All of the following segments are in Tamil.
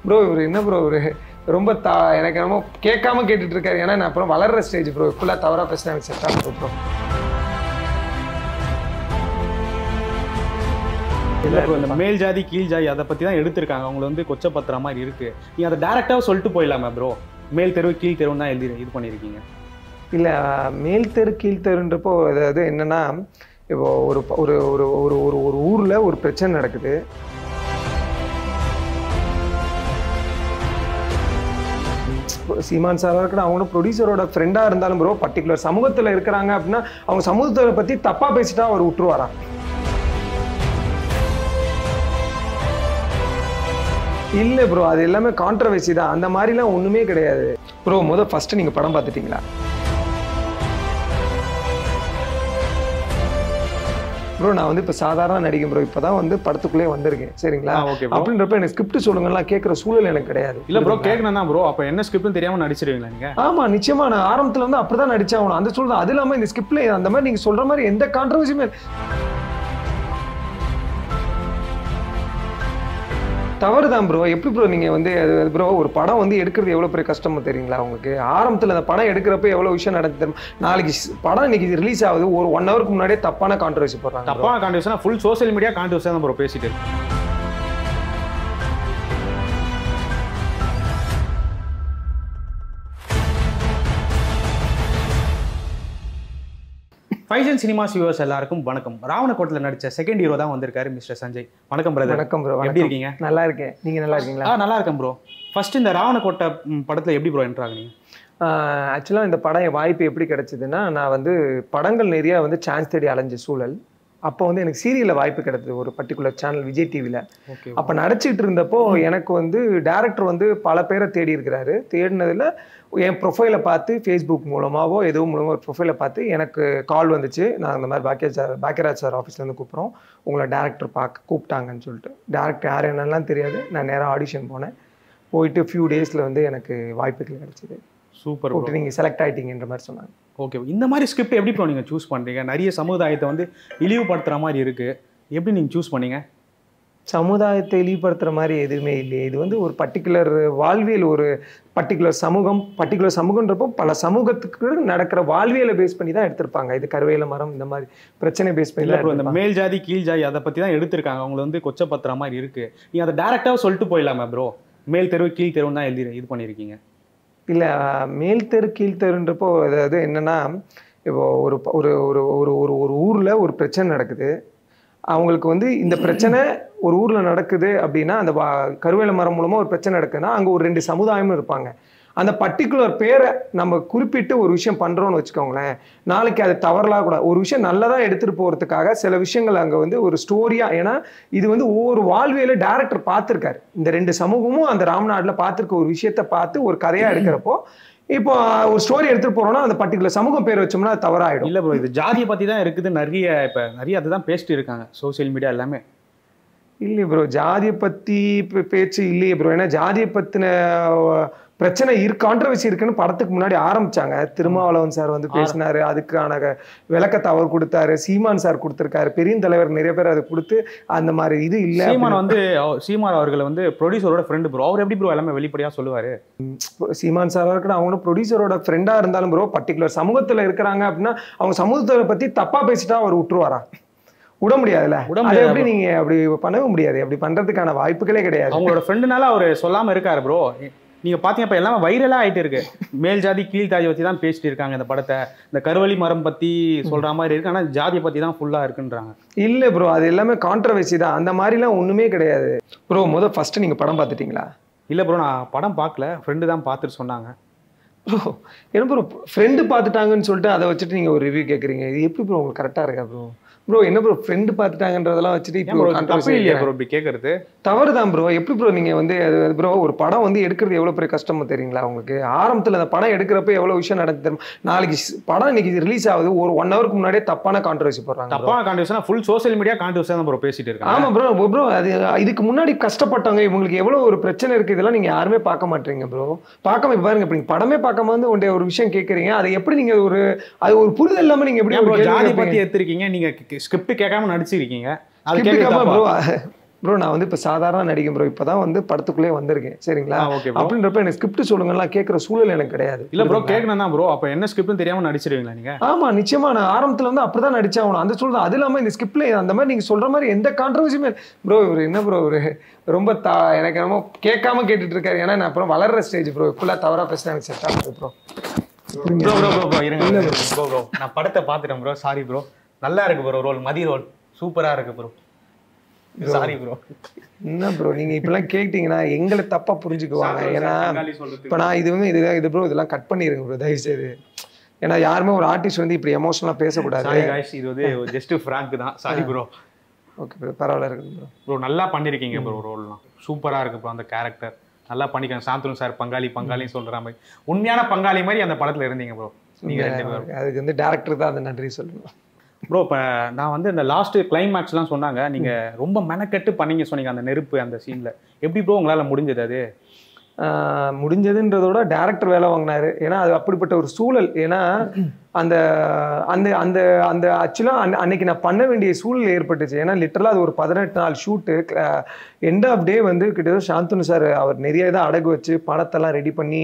ப்ரோ இவர் என்ன ப்ரோ இவரு ரொம்ப தா எனக்கு என்னமோ கேட்காம கேட்டுட்டு இருக்காரு ஏன்னா நான் அப்புறம் வளர்ற ஸ்டேஜ் ப்ரோ ஃபுல்லாக தவறாக பேசினா எனக்கு செட் ஆகும் ப்ரோ இல்லை ப்ரோ இந்த மேல் ஜாதி கீழ் ஜாதி அதை பற்றி தான் எடுத்திருக்காங்க அவங்களை வந்து கொச்சப்படுத்துற மாதிரி இருக்கு நீங்க அதை டேரெக்டாக சொல்லிட்டு போயிடலாமா ப்ரோ மேல் தெருவு கீழ் தெருவுன்னு தான் எழுதி இது பண்ணியிருக்கீங்க இல்லை மேல் தெரு கீழ் தெருன்றப்போ அதாவது என்னன்னா இப்போ ஒரு ப- ஒரு ஒரு ஒரு ஒரு ஒரு ஊரில் ஒரு பிரச்சனை நடக்குது சீமான் சாராக இருக்கட்டும் அவங்களும் ப்ரொடியூசரோட ஃப்ரெண்டாக இருந்தாலும் ப்ரோ பர்டிகுலர் சமூகத்தில் இருக்கிறாங்க அப்படின்னா அவங்க சமூகத்தை பற்றி தப்பாக பேசிட்டா அவர் விட்டுருவாராம் இல்லை ப்ரோ அது எல்லாமே கான்ட்ரவர்சி தான் அந்த மாதிரிலாம் ஒன்றுமே கிடையாது ப்ரோ முத ஃபர்ஸ்ட் நீங்கள் படம் பார்த்துட்டீங்களா ப்ரோ நான் வந்து இப்போ சாதாரண நடிகன் ப்ரோ இப்போ தான் வந்து படத்துக்குள்ளே வந்திருக்கேன் சரிங்களா ஓகே ப்ரோ அப்படின்றப்ப எனக்கு ஸ்கிரிப்ட் சொல்லுங்கலாம் கேட்குற சூழல் எனக்கு கிடையாது இல்லை ப்ரோ கேட்கணும் தான் ப்ரோ அப்போ என்ன ஸ்கிரிப்ட்னு தெரியாமல் நடிச்சிருவீங்களா நீங்கள் ஆமா நிச்சயமா நான் ஆரம்பத்துல வந்து அப்படிதான் நடிச்சாகணும் அந்த சூழல் தான் அது இல்லாம இந்த ஸ்கிரிப்ட்ல அந்த மாதிரி நீங்க சொல்ற மாதிரி எந்த கான்ட்ரவர்சியுமே தவறு தான் ப்ரோ எப்படி ப்ரோ நீங்க வந்து அது ப்ரோ ஒரு படம் வந்து எடுக்கிறது எவ்வளவு பெரிய கஷ்டமோ தெரியுங்களா உங்களுக்கு ஆரம்பத்துல அந்த படம் எடுக்கிறப்ப எவ்வளவு விஷயம் நடந்து தெரியும் நாளைக்கு ஸ்- படம் இன்னைக்கு ரிலீஸ் ஆகுது ஒரு ஒன் ஹவருக்கு முன்னாடியே தப்பான கான்ட்ரவர்சி போடுறாங்க bro. தப்பான கான்ட்ரவர்ஸ்னா ஃபுல் சோஷியல் மீடியா கான்ட்ரவர்ஸ் தான் ப்ரோ பேசிட்டு இருக்கு ஃபைசன் சினிமாஸ் வியூவர்ஸ் எல்லாருக்கும் வணக்கம் ராவணக்கோட்டில் நடிச்ச செகண்ட் ஹீரோ தான் வந்திருக்காரு மிஸ்டர் சஞ்சய் வணக்கம் பிரதர் வணக்கம் ப்ரோ எப்படி இருக்கீங்க நல்லா இருக்கேன் நீங்க நல்லா இருக்கீங்களா ஆ நல்லா இருக்கேன் ப்ரோ ஃபர்ஸ்ட் இந்த ராவணக்கோட்டை ம், படத்துல எப்படி ப்ரோ என்ட்ரு ஆகுனீங்க ஆக்சுவலாக இந்த படம் என் வாய்ப்பு எப்படி கிடைச்சதுன்னா நான் வந்து படங்கள் நிறைய வந்து சான்ஸ் தேடி அலைஞ்ச சூழல் அப்போ வந்து எனக்கு சீரியலில் வாய்ப்பு கிடைத்தது ஒரு பர்டிகுலர் சேனல் விஜய் டிவியில் ஓகே அப்போ நடிச்சிட்டு இருந்தப்போ எனக்கு வந்து டேரக்டர் வந்து பல பேரை தேடி இருக்கிறாரு தேடினதில் என் ப்ரொஃபைலை பார்த்து ஃபேஸ்புக் மூலமாவோ ஏதோ மூலமாக ஒரு ப்ரொஃபைலை பார்த்து எனக்கு கால் வந்துச்சு நான் இந்த மாதிரி பாக்கிய சார் பாக்கியராஜ் சார் ஆஃபீஸ்லேருந்து கூப்பிட்றோம் உங்களை டேரக்டர் பார்க்க கூப்பிட்டாங்கன்னு சொல்லிட்டு டேரக்டர் யார் என்னெல்லாம் தெரியாது நான் நேராக ஆடிஷன் போனேன் போயிட்டு ஃபியூ டேஸில் வந்து எனக்கு வாய்ப்புகள் கிடைச்சிது சூப்பர் கூப்பிட்டு நீங்கள் செலக்ட் ஆயிட்டீங்கன்ற மாதிரி சொன்னாங்க ஓகே இந்த மாதிரி ஸ்கிரிப்ட் எப்படி ப்ரோ நீங்கள் சூஸ் பண்ணுறீங்க நிறைய சமுதாயத்தை வந்து இழிவுபடுத்துற மாதிரி இருக்கு எப்படி நீங்கள் சூஸ் பண்ணீங்க சமுதாயத்தை இழிவுபடுத்துகிற மாதிரி எதுவுமே இல்லையே இது வந்து ஒரு பர்டிகுலர் வாழ்வியல் ஒரு பர்டிகுலர் சமூகம் பர்டிகுலர் சமூகன்றப்போ பல சமூகத்துக்கு நடக்கிற வாழ்வியலை பேஸ் பண்ணி தான் எடுத்திருப்பாங்க இது கருவேல மரம் இந்த மாதிரி பிரச்சனை பேஸ் பண்ணி இல்லை தான் ப்ரோ இந்த எடுத்திருப்பாங்க. மேல் ஜாதி கீழ் ஜாதி அதை பற்றி தான் எடுத்திருக்காங்க அவங்களை வந்து கொச்சப்படுத்துற மாதிரி இருக்கு நீ அதை டேரெக்டாக சொல்லிட்டு போயிடலாமா ப்ரோ மேல் தெருவு கீழ் தெருவுன்னு தான் எழுதி இது பண்ணியிருக்கீங்க இல்ல மேல் தெரு கீழ் தெருன்றப்போ அதாவது என்னன்னா இப்போ ஒரு ப- ஒரு ஒரு ஒரு ஒரு ஒரு ஊர்ல ஒரு பிரச்சனை நடக்குது அவங்களுக்கு வந்து இந்த பிரச்சனை ஒரு ஊர்ல நடக்குது அப்படின்னா அந்த வா- கருவேல மரம் மூலமா ஒரு பிரச்சனை நடக்குதுன்னா அங்க ஒரு ரெண்டு சமுதாயமும் இருப்பாங்க அந்த பர்டிகுலர் பேரை நம்ம குறிப்பிட்டு ஒரு விஷயம் பண்றோம்னு வச்சுக்கோங்களேன் நாளைக்கு அது தவறலாம் கூட ஒரு விஷயம் நல்லதா எடுத்துட்டு போறதுக்காக சில விஷயங்கள் அங்க வந்து ஒரு ஸ்டோரியா ஏன்னா இது வந்து ஒவ்வொரு வாழ்வியல டேரக்டர் பார்த்திருக்காரு இந்த ரெண்டு சமூகமும் அந்த ராம்நாட்ல பார்த்திருக்க ஒரு விஷயத்த பார்த்து ஒரு கதையா எடுக்கிறப்போ இப்போ ஒரு ஸ்டோரி எடுத்துட்டு போறோம்னா அந்த பர்டிகுலர் சமூகம் பேர் வச்சோம்னா அது தவறாயிடும் இல்லை ப்ரோ இது ஜாதியை பற்றி தான் இருக்குது நிறைய இப்போ நிறைய அதுதான் பேசிட்டு இருக்காங்க சோஷியல் மீடியா எல்லாமே இல்லையே ப்ரோ ஜாதியை பத்தி பே- பேச்சு இல்லையே ப்ரோ ஏன்னா ஜாதியை பத்தின அஹ், பிரச்சனை இருக்கு கான்ட்ரவர்சி இருக்குன்னு படத்துக்கு முன்னாடி ஆரம்பிச்சாங்க திருமாவளவன் சார் வந்து பேசினாரு அதுக்கான க- விளக்கத்தை அவர் கொடுத்தாரு சீமான் சார் கொடுத்திருக்காரு பெரியந்தலைவர் நிறைய பேர் அதை கொடுத்து அந்த மாதிரி இது இல்ல சீமான் வந்து அவ- சீமான் அவர்களை வந்து ப்ரொடியூசரோட ஃப்ரெண்டு ப்ரோ அவர் எப்படி ப்ரோ எல்லாமே வெளிப்படையாக சொல்லுவார் சீமான் சாரா இருக்கட்டும் அவங்களும் ப்ரொடியூசரோட ஃப்ரெண்டா இருந்தாலும் ப்ரோ பர்டிகுலர் சமூகத்துல இருக்கிறாங்க அப்படின்னா அவங்க சமூகத்தை பத்தி தப்பா பேசிட்டா அவர் விட்டுருவாரா விட முடியாதுல்ல விட அதை முடியாது எப்படி நீங்க அப்படி பண்ணவே முடியாது அப்படி பண்றதுக்கான வாய்ப்புகளே கிடையாது அவங்களோட ஃப்ரெண்டுனால அவர் சொல்லாமல் இருக்காரு ப்ரோ நீங்க பாத்தீங்க இப்ப எல்லாமே வைரலா ஆயிட்டு இருக்கு மேல் ஜாதி கீழ் ஜாதி பத்தி தான் பேசிட்டு இருக்காங்க இந்த படத்தை இந்த கருவழி மரம் பத்தி சொல்ற மாதிரி இருக்கு ஆனா ஜாதியை பத்தி தான் ஃபுல்லா இருக்குன்றாங்க இல்ல ப்ரோ அது எல்லாமே கான்ட்ரவர்சி தான் அந்த மாதிரிலாம் ஒண்ணுமே கிடையாது ப்ரோ முத ஃபர்ஸ்ட் நீங்க படம் பார்த்துட்டீங்களா இல்ல ப்ரோ நான் படம் பார்க்கல ஃப்ரெண்டு தான் பார்த்துட்டு சொன்னாங்க ப்ரோ என்ன ப்ரோ ஃப்ரெண்டு பார்த்துட்டாங்கன்னு சொல்லிட்டு அதை வச்சுட்டு நீங்க ஒரு ரிவ்யூ கேக்குறீங்க இது எப்படி ப்ரோ உங்களுக்கு கரெக்டா இருக்கா ப்ரோ ப்ரோ என்ன ப்ரோ ஃப்ரெண்டு பார்த்துட்டாங்கன்றதெல்லாம் வச்சுட்டு ஏன் இப்போ ப்ரோ ஒரு தப்பு controversy இல்லையா வைக்கிறேன். ப்ரோ இப்படி கேட்கறது தவறு தான் ப்ரோ எப்படி ப்ரோ நீங்க வந்து ப்ரோ ஒரு படம் வந்து எடுக்கிறது எவ்வளவு பெரிய கஷ்டமோ தெரியுங்களா உங்களுக்கு ஆரம்பத்துல அந்த படம் எடுக்கிறப்ப எவ்வளவு விஷயம் நடந்து தெரியும் நாளைக்கு ஸ்- படம் இன்னைக்கு ரிலீஸ் ஆகுது ஒரு ஒன் ஹவருக்கு முன்னாடியே தப்பான கான்ட்ரவர்சி போடுறாங்க bro. தப்பான கான்ட்ரவர்ஸ்னா ஃபுல் சோஷியல் மீடியா கான்ட்ரவர்ஸ் தான் ப்ரோ பேசிட்டு இருக்காங்க ஆமா ப்ரோ ப்ரோ அது இதுக்கு முன்னாடி கஷ்டப்பட்டவங்க இவங்களுக்கு எவ்வளவு ஒரு பிரச்சனை இருக்கு இதெல்லாம் நீங்க யாருமே பார்க்க மாட்டீங்க ப்ரோ பார்க்காம இப்ப பாருங்க இப்ப நீங்க படமே பார்க்காம வந்து உடைய ஒரு விஷயம் கேக்குறீங்க அதை எப்படி நீங்க ஒரு அது ஒரு புரிதல் இல்லாம நீங்க எப்படி ஏன் ஒரு ப்ரோ கேள்வி ஜாதி கேட்பீங்க? பத்தி எடுத்திருக்கீங்க நீங்க ஸ்கிரிப்ட் கேட்காம நடிச்சிருக்கீங்க அது Script கேட்க கேட்காம தப்பா bro, ப்ரோ நான் வந்து இப்போ சாதாரண நடிகன் ப்ரோ இப்போ தான் வந்து படத்துக்குள்ளே வந்திருக்கேன் சரிங்களா ஓகே ப்ரோ அப்படின்றப்ப எனக்கு ஸ்கிரிப்ட் சொல்லுங்கலாம் கேட்குற சூழல் எனக்கு கிடையாது இல்ல ப்ரோ கேட்கணும் தான் ப்ரோ அப்ப என்ன ஸ்கிரிப்ட்னு தெரியாம நடிச்சிருவீங்களா நீங்க ஆமா நிச்சயமா நான் ஆரம்பத்துல வந்து அப்படிதான் நடிச்சாகணும் அந்த சூழல் அது இல்லாம இந்த ஸ்கிரிப்ட்ல அந்த மாதிரி நீங்க சொல்ற மாதிரி எந்த கான்ட்ரவர்சியுமே ப்ரோ இவர் என்ன ப்ரோ ஒரு ரொம்ப தா எனக்கு என்னமோ கேட்காம கேட்டுட்டு இருக்காரு ஏன்னா நான் அப்புறம் வளர்ற ஸ்டேஜ் ப்ரோ இப்பெல்லாம் தவறா பேசினா எனக்கு செட் ஆகுது bro bro bro bro bro இருங்க ப்ரோ ப்ரோ நான் படத்தை பார்த்துட்டேன் ப்ரோ சாரி ப்ரோ நல்லா இருக்கு ப்ரோ ரோல் மதி ரோல் சூப்பரா இருக்கு ப்ரோ சாரி ப்ரோ என்ன ப்ரோ நீங்க இப்பெல்லாம் கேட்டீங்கன்னா எங்களை தப்பா புரிஞ்சுக்குவாங்க ஏன்னா இப்போ நான் இது வந்து இது இது ப்ரோ இதெல்லாம் கட் பண்ணிருங்க ப்ரோ தயவு செய்து ஏன்னா யாருமே ஒரு ஆர்டிஸ்ட் வந்து இப்படி எமோஷனலாக பேசக்கூடாது சாரி காய்ஸ் இது வந்து ஜஸ்ட் ஃப்ராங்க் தான் சாரி ப்ரோ ஓகே ப்ரோ பரவாயில்ல இருக்கு ப்ரோ ப்ரோ நல்லா பண்ணிருக்கீங்க ப்ரோ ரோல்லாம் சூப்பரா இருக்கு ப்ரோ அந்த கேரக்டர் நல்லா பண்ணிருக்காங்க சாந்தனு சார் பங்காளி பங்காளின்னு சொல்ற மாதிரி உண்மையான பங்காளி மாதிரி அந்த படத்துல இருந்தீங்க ப்ரோ நீங்க ரெண்டு பேரும் அதுக்கு வந்து டேரக்டர் தான் அந்த நன்றி சொல்லணும் ப்ரோ இப்போ நான் வந்து இந்த லாஸ்ட் கிளைமேக்ஸ்லாம் சொன்னாங்க நீங்க ரொம்ப மெனக்கெட்டு பண்ணீங்க சொன்னீங்க அந்த நெருப்பு அந்த சீன்ல எப்படி ப்ரோ உங்களால முடிஞ்சது அது ஆஹ் முடிஞ்சதுன்றதோட டேரக்டர் வேலை வாங்கினாரு ஏன்னா அது அப்படிப்பட்ட ஒரு சூழல் ஏன்னா அந்த அந்த அந்த அந்த ஆக்சுவலாக அன்னைக்கு நான் பண்ண வேண்டிய சூழல் ஏற்பட்டுச்சு ஏன்னா லிட்டரலாக அது ஒரு பதினெட்டு நாள் ஷூட்டு எண்ட் ஆஃப் டே வந்து கிட்டத்தட்ட சாந்தனு சார் அவர் நிறைய இதை அடகு வச்சு படத்தெல்லாம் ரெடி பண்ணி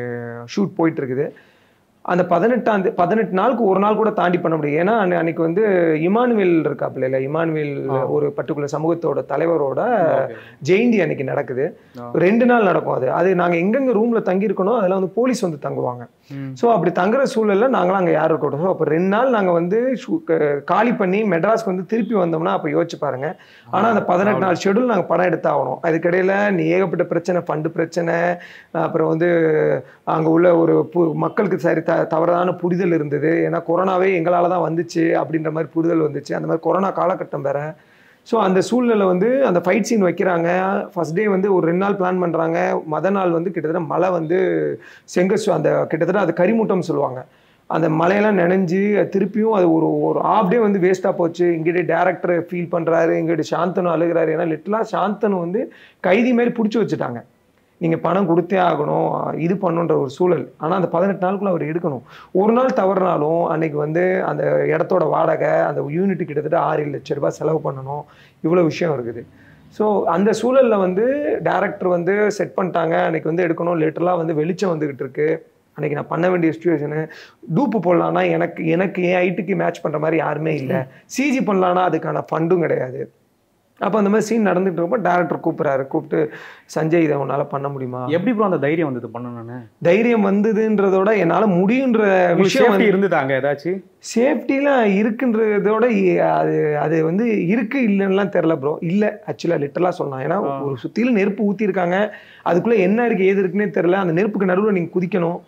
ஷூட் போயிட்டு இருக்குது அந்த பதினெட்டாம் தே- பதினெட்டு நாளுக்கு ஒரு நாள் கூட தாண்டி பண்ண முடியும் ஏன்னா அன்னை- அன்னைக்கு வந்து இமானுவேல் இருக்காப்புல இல்லை இமானுவேல் ஒரு பர்டிகுலர் சமூகத்தோட தலைவரோட ஜெயந்தி அன்னைக்கு நடக்குது ரெண்டு நாள் நடக்கும் அது அது நாங்கள் எங்கெங்க ரூம்ல தங்கி இருக்கணும் அதெல்லாம் வந்து போலீஸ் வந்து தங்குவாங்க ஸோ அப்படி தங்குற சூழல்ல நாங்களாம் அங்கே யாரும் இருக்கட்டும் ஸோ அப்போ ரெண்டு நாள் நாங்கள் வந்து ஷூ- க- காலி பண்ணி மெட்ராஸ்க்கு வந்து திருப்பி வந்தோம்னா அப்போ யோசிச்சு பாருங்க ஆனால் அந்த பதினெட்டு நாள் ஷெடியூல் நாங்கள் படம் எடுத்தாகணும் அதுக்கிடையில நீ ஏகப்பட்ட பிரச்சனை ஃபண்டு பிரச்சனை அப்புறம் வந்து அங்கே உள்ள ஒரு பு மக்களுக்கு சரி த தவறான புரிதல் இருந்தது ஏன்னா கொரோனாவே எங்களால் தான் வந்துச்சு அப்படின்ற மாதிரி புரிதல் வந்துச்சு அந்த மாதிரி கொரோனா காலகட்டம் வேற ஸோ அந்த சூழ்நிலை வந்து அந்த ஃபைட் சீன் வைக்கிறாங்க ஃபர்ஸ்ட் டே வந்து ஒரு ரெண்டு நாள் பிளான் பண்ணுறாங்க மத நாள் வந்து கிட்டத்தட்ட மழை வந்து செங்கசு அந்த கிட்டத்தட்ட அது கரிமூட்டம் சொல்லுவாங்க அந்த மலையெல்லாம் நனைஞ்சு அது திருப்பியும் அது ஒரு ஒரு ஆஃப் டே வந்து வேஸ்ட்டாக போச்சு இங்கிட்ட டேரக்டர் ஃபீல் பண்ணுறாரு இங்கிட்ட சாந்தனு அழுகிறாரு ஏன்னா லிட்டலாக சாந்தனு வந்து கைதி மாதிரி பிடிச்சி வச்சுட்டாங்க நீங்கள் பணம் கொடுத்தே ஆகணும் இது பண்ணுன்ற ஒரு சூழல் ஆனால் அந்த பதினெட்டு நாளுக்குள்ள அவர் எடுக்கணும் ஒரு நாள் தவறுனாலும் அன்னைக்கு வந்து அந்த இடத்தோட வாடகை அந்த யூனிட் கிட்டத்தட்ட ஆறு ஏழு லட்ச ரூபாய் செலவு பண்ணணும் இவ்வளோ விஷயம் இருக்குது ஸோ அந்த சூழலில் வந்து டேரக்டர் வந்து செட் பண்ணிட்டாங்க அன்னைக்கு வந்து எடுக்கணும் லேட்டர்லாம் வந்து வெளிச்சம் வந்துகிட்டு இருக்கு அன்னைக்கு நான் பண்ண வேண்டிய சுச்சுவேஷனு டூப்பு போடலான்னா எனக்கு எனக்கு என் ஹைட்டுக்கு மேட்ச் பண்ணுற மாதிரி யாருமே இல்லை சிஜி பண்ணலான்னா அதுக்கான ஃபண்டும் கிடையாது அப்போ அந்த மாதிரி சீன் நடந்துட்டு இருக்கப்போ டேரக்டர் கூப்பிட்றாரு கூப்பிட்டு சஞ்சய் இதை உன்னால் பண்ண முடியுமா எப்படி ப்ரோ அந்த தைரியம் வந்தது பண்ணணும்னு தைரியம் வந்ததுன்றதோட என்னால் முடியுன்ற விஷயம் விஷயம் வந்து இருந்துதாங்க ஏதாச்சும் சேஃப்டிலாம் இருக்குன்றதோட இ- அது அது வந்து இருக்கு இல்லைன்னுலாம் தெரில ப்ரோ இல்லை ஆக்சுவலாக லிட்டரலாக சொல்லலாம் ஏன்னா ஒரு சுற்றிலும் நெருப்பு ஊற்றிருக்காங்க அதுக்குள்ளே என்ன இருக்குது ஏது இருக்குன்னே தெரில அந்த நெருப்புக்கு நடுவில் நீங்கள் குதிக்கணும்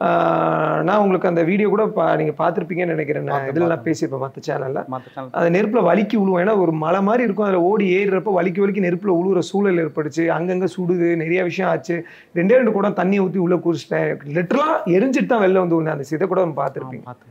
ஆஹ் நான் உங்களுக்கு அந்த வீடியோ கூட பா நீங்கள் பார்த்துருப்பீங்கன்னு நினைக்கிறேன் நான் பார்த்தேன், இதில் நான் பேசியிருப்பேன் மற்ற சேனலில் மற்ற சேனல் அந்த நெருப்புல வலிக்கி விழுவோம் ஏன்னா ஒரு மலை மாதிரி இருக்கும் அதில் ஓடி ஏறுறப்ப வலிக்கி வலிக்கி நெருப்புல உழுவுற சூழல் ஏற்பட்டுச்சு அங்கங்க சுடுது நிறைய விஷயம் ஆச்சு ரெண்டே ரெண்டு கூட தண்ணி ஊற்றி உள்ள குடிச்சிட்டேன் லிட்டரலா எரிஞ்சிட்டு தான் வெளில வந்து வந்தேன் அந்த இதை கூட பார்த்துருப்பீங்க பார்த்தேன்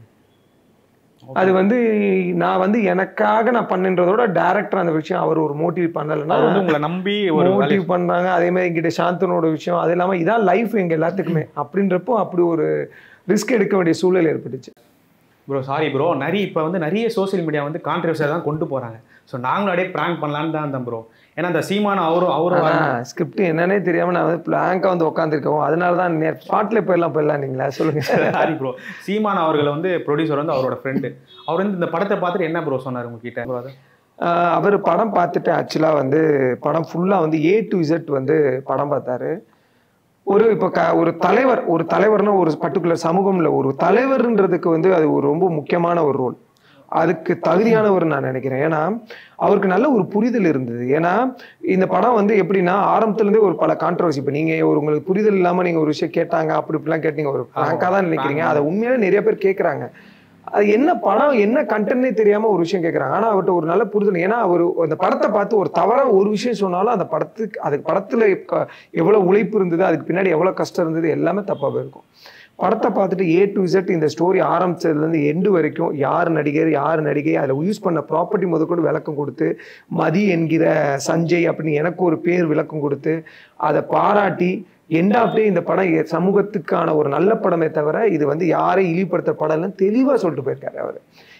அது வந்து நான் வந்து எனக்காக நான் பண்ணுன்றதோட டேரக்டர் அந்த விஷயம் அவர் ஒரு மோட்டிவ் பண்ணலைன்னா அவர் வந்து உங்களை நம்பி ஒரு வேலையை மோட்டிவ் பண்றாங்க அதே மாதிரி எங்கிட்ட சாந்தனோட விஷயம் அது இல்லாம இதான் லைஃப் எங்க எல்லாத்துக்குமே அப்படின்றப்போ அப்படி ஒரு ரிஸ்க் எடுக்க வேண்டிய சூழல் ஏற்பட்டுச்சு ப்ரோ சாரி ப்ரோ நிறைய இப்போ வந்து நிறைய சோஷியல் மீடியா வந்து கான்ட்ரவர்சியாக தான் கொண்டு போகிறாங்க ஸோ நாங்களும் அப்படியே ப்ராங்க் பண்ணலான்னு தான் இருந்தோம் ப்ரோ ஏன்னா அந்த சீமான அவரும் அவரும் ஸ்கிரிப்ட் என்னன்னே தெரியாம நான் வந்து பிளாங்கா வந்து உட்காந்துருக்கோம் அதனால தான் ஸ்பாட்ல போயிடலாம் போயிடலாம் நீங்களா சொல்லுங்க சாரி ப்ரோ சீமான் அவர்களை வந்து ப்ரொடியூசர் வந்து அவரோட ஃப்ரெண்டு அவர் வந்து இந்த படத்தை பார்த்துட்டு என்ன ப்ரோ சொன்னார் உங்ககிட்ட ப்ரோ அது ஆஹ் அவர் படம் பார்த்துட்டு ஆக்சுவலாக வந்து படம் ஃபுல்லாக வந்து ஏ டு இசட் வந்து படம் பார்த்தாரு ஒரு இப்போ க ஒரு தலைவர் ஒரு தலைவர்னா ஒரு பர்டிகுலர் சமூகம்ல ஒரு தலைவர்ன்றதுக்கு வந்து அது ஒரு ரொம்ப முக்கியமான ஒரு ரோல் அதுக்கு தகுதியானவர் நான் நினைக்கிறேன் ஏன்னா அவருக்கு நல்ல ஒரு புரிதல் இருந்தது ஏன்னா இந்த படம் வந்து எப்படின்னா ஆரம்பத்துல இருந்தே ஒரு பல கான்ட்ரவர்சி இப்போ நீங்க ஒரு உங்களுக்கு புரிதல் இல்லாம நீங்க ஒரு விஷயம் கேட்டாங்க அப்படி இப்படிலாம் கேட்டீங்க ஒரு ஃப்ராங்காக தான் நினைக்கிறீங்க அதை உண்மையிலே நிறைய பேர் கேட்குறாங்க அது என்ன படம் என்ன கண்டென்ட்னே தெரியாம ஒரு விஷயம் கேட்குறாங்க ஆனா அவர்கிட்ட ஒரு நல்ல புரிதல் ஏன்னா அவர் அந்த படத்தை பார்த்து ஒரு தவறா ஒரு விஷயம் சொன்னாலும் அந்த படத்துக்கு அதுக்கு படத்துல க- எவ்வளவு உழைப்பு இருந்தது அதுக்கு பின்னாடி எவ்வளவு கஷ்டம் இருந்தது எல்லாமே தப்பா போயிருக்கும் படத்தை பார்த்துட்டு ஏ டு Z இந்த ஸ்டோரி ஆரம்பிச்சதுலேருந்து எண்டு வரைக்கும் யார் நடிகர் யார் நடிகை அதில் யூஸ் பண்ண ப்ராப்பர்ட்டி முதற்கொண்டு விளக்கம் கொடுத்து மதி என்கிற சஞ்சய் அப்படின்னு எனக்கு ஒரு பேர் விளக்கம் கொடுத்து அதை பாராட்டி எண்ட் ஆஃப் டே இந்த படம் எ- சமூகத்துக்கான ஒரு நல்ல படமே தவிர இது வந்து யாரை இழிவுபடுத்த படம் இல்லைன்னு தெளிவாக சொல்லிட்டு போயிருக்காரு அவர்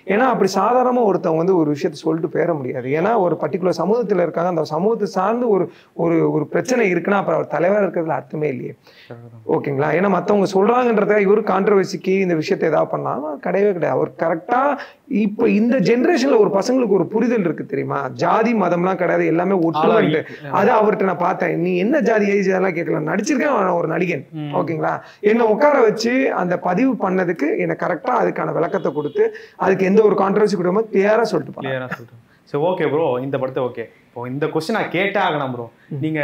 ஏன்னா அப்படி சாதாரணமா ஒருத்தவங்க வந்து ஒரு விஷயத்த சொல்லிட்டு போயிட முடியாது ஏன்னா ஒரு பர்டிகுலர் சமூகத்துல இருக்காங்க அந்த சமூகத்தை சார்ந்து ஒரு ஒரு ஒரு பிரச்சனை இருக்குன்னா அப்புறம் அவர் தலைவராக இருக்கிறதுல அர்த்தமே இல்லையே ஓகேங்களா ஏன்னா மத்தவங்க சொல்றாங்கன்றத இவர் கான்ட்ரவர்சிக்கு இந்த விஷயத்தை ஏதாவது பண்ணாலும் கிடையவே கிடையாது அவர் கரெக்டா இப்போ இந்த ஜென்ரேஷன்ல ஒரு பசங்களுக்கு ஒரு புரிதல் இருக்கு தெரியுமா ஜாதி மதம்லாம் கிடையாது எல்லாமே ஒட்டுவாங்க அது அவர்கிட்ட நான் பார்த்தேன் நீ என்ன ஜாதி ஏஜ் அதெல்லாம் கேட்கல நடிச்சிருக்கேன் அவன் ஒரு நடிகன் ஓகேங்களா என்னை உட்கார வச்சு அந்த பதிவு பண்ணதுக்கு எனக்கு கரெக்டா அதுக்கான விளக்கத்தை கொடுத்து அதுக்கு எந்த ஒரு கான்ட்ரவர்சி கொடுக்காம கிளியரா சொல்லிட்டு போனான். கிளியரா சொல்லிட்டோம் சரி ஓகே ப்ரோ இந்த படத்தை ஓகே இப்போ இந்த கொஸ்டின் நான் கேட்டே ஆகணும் ப்ரோ நீங்க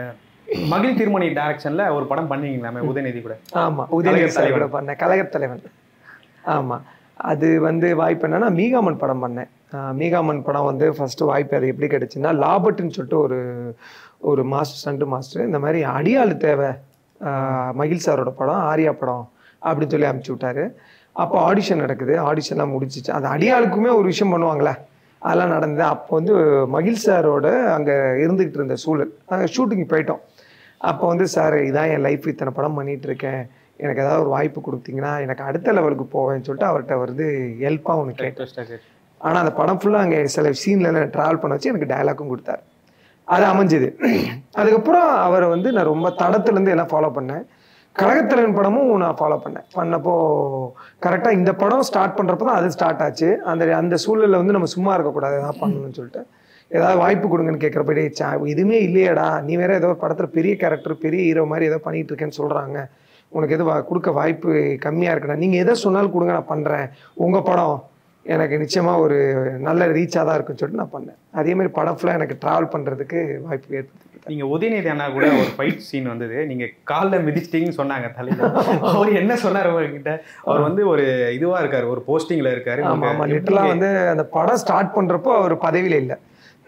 மகிழ் திருமணி டைரக்ஷன்ல ஒரு படம் பண்ணீங்களாமே உதயநிதி கூட ஆமா உதயநிதி கலைஞர் சார் தலைவன். கூட பண்ணேன் கலைஞர் தலைவன் ஆமா அது வந்து வாய்ப்பு என்னன்னா மீகாமன் படம் பண்ணேன் ஆஹ் மீகாமன் படம் வந்து ஃபர்ஸ்ட் வாய்ப்பு அது எப்படி கிடைச்சுன்னா லாபட்டுன்னு சொல்லிட்டு ஒரு ஒரு மாஸ்டர் ஸ்டண்ட் மாஸ்டர் இந்த மாதிரி அடியாளு தேவை ஆஹ் மகிழ் சாரோட படம் ஆர்யா படம் அப்படின்னு சொல்லி அனுப்பிச்சு விட்டாரு அப்போ ஆடிஷன் நடக்குது ஆடிஷன்லாம் முடிச்சிச்சு அந்த அடியாளுக்குமே ஒரு விஷயம் பண்ணுவாங்களே அதெல்லாம் நடந்தது அப்போ வந்து மகிழ் சாரோட அங்கே இருந்துகிட்டு இருந்த சூழல் நாங்கள் ஷூட்டிங் போயிட்டோம் அப்போ வந்து சார் இதான் என் லைஃப் இத்தனை படம் பண்ணிட்டு இருக்கேன் எனக்கு ஏதாவது ஒரு வாய்ப்பு கொடுத்தீங்கன்னா எனக்கு அடுத்த லெவலுக்கு போவேன்னு சொல்லிட்டு அவர்கிட்ட வந்து ஹெல்ப்பாக ஒன்று கேட்டேன் ஆனால் அந்த படம் ஃபுல்லாக அங்கே சில சீனில் ட்ராவல் பண்ண வச்சு எனக்கு டயலாக்கும் கொடுத்தாரு அது அமைஞ்சுது அதுக்கப்புறம் அவரை வந்து நான் ரொம்ப தடத்துலேருந்து எல்லாம் ஃபாலோ பண்ணேன் கழகத்தலைவன் படமும் நான் ஃபாலோ பண்ணேன் பண்ணப்போ கரெக்டாக இந்த படம் ஸ்டார்ட் பண்ணுறப்ப தான் அது ஸ்டார்ட் ஆச்சு அந்த அந்த சூழலில் வந்து நம்ம சும்மா இருக்கக்கூடாது ஏதாவது பண்ணணும்னு சொல்லிட்டு ஏதாவது வாய்ப்பு கொடுங்கன்னு கேட்குறப்ப டேய் சா எதுவுமே இல்லையேடா நீ வேற ஏதோ ஒரு படத்தில் பெரிய கேரக்டர் பெரிய ஹீரோ மாதிரி ஏதோ பண்ணிட்டு இருக்கேன்னு சொல்கிறாங்க உனக்கு எது வா- கொடுக்க வாய்ப்பு கம்மியாக இருக்குடா நீங்கள் எதை சொன்னாலும் கொடுங்க நான் பண்ணுறேன் உங்கள் படம் எனக்கு நிச்சயமாக ஒரு நல்ல ரீச்சாக தான் இருக்குன்னு சொல்லிட்டு நான் பண்ணேன் அதே மாதிரி படம் ஃபுல்லாக எனக்கு ட்ராவல் பண்ணுறதுக்கு வாய்ப்பு ஏற்படுத்தி கொடுத்தாரு. நீங்க உதயநிதி அண்ணா கூட ஒரு ஃபைட் சீன் வந்தது நீங்க கால்ல மிதிச்சிட்டீங்கன்னு சொன்னாங்க தலையில அவர் என்ன சொன்னாரு உங்ககிட்ட அவர் வந்து ஒரு இதுவா இருக்காரு ஒரு போஸ்டிங்ல இருக்காரு ஆமா நீங்க ஆமா எப்படி- லிட்டரலாக வந்து அந்த படம் ஸ்டார்ட் பண்றப்போ அவர் பதவியில இல்லை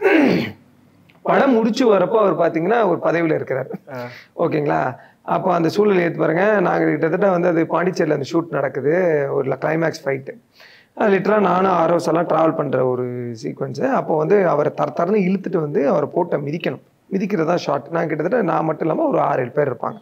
படம் முடிச்சு வரப்போ அவர் பாத்தீங்கன்னா ஒரு பதவியில இருக்கிறாரு ஆ. ஓகேங்களா அப்போ அந்த சூழ்நிலை எடுத்து பாருங்க நாங்கள் கிட்டத்தட்ட வந்து அது பாண்டிச்சேரியில் அந்த ஷூட் நடக்குது ஒரு கிளைமேக்ஸ் ஃபைட்டு லிட்டராக நானும் ஆரோஸ் எல்லாம் ட்ராவல் பண்ணுற ஒரு சீக்வன்ஸு அப்போ வந்து அவரை தர தரன்னு இழுத்துட்டு வந்து அவரை போட்ட மிதிக்கணும் மிதிக்கிறதா ஷார்ட் நான் கிட்டத்தட்ட நான் மட்டும் இல்லாமல் ஒரு ஆறு ஏழு பேர் இருப்பாங்க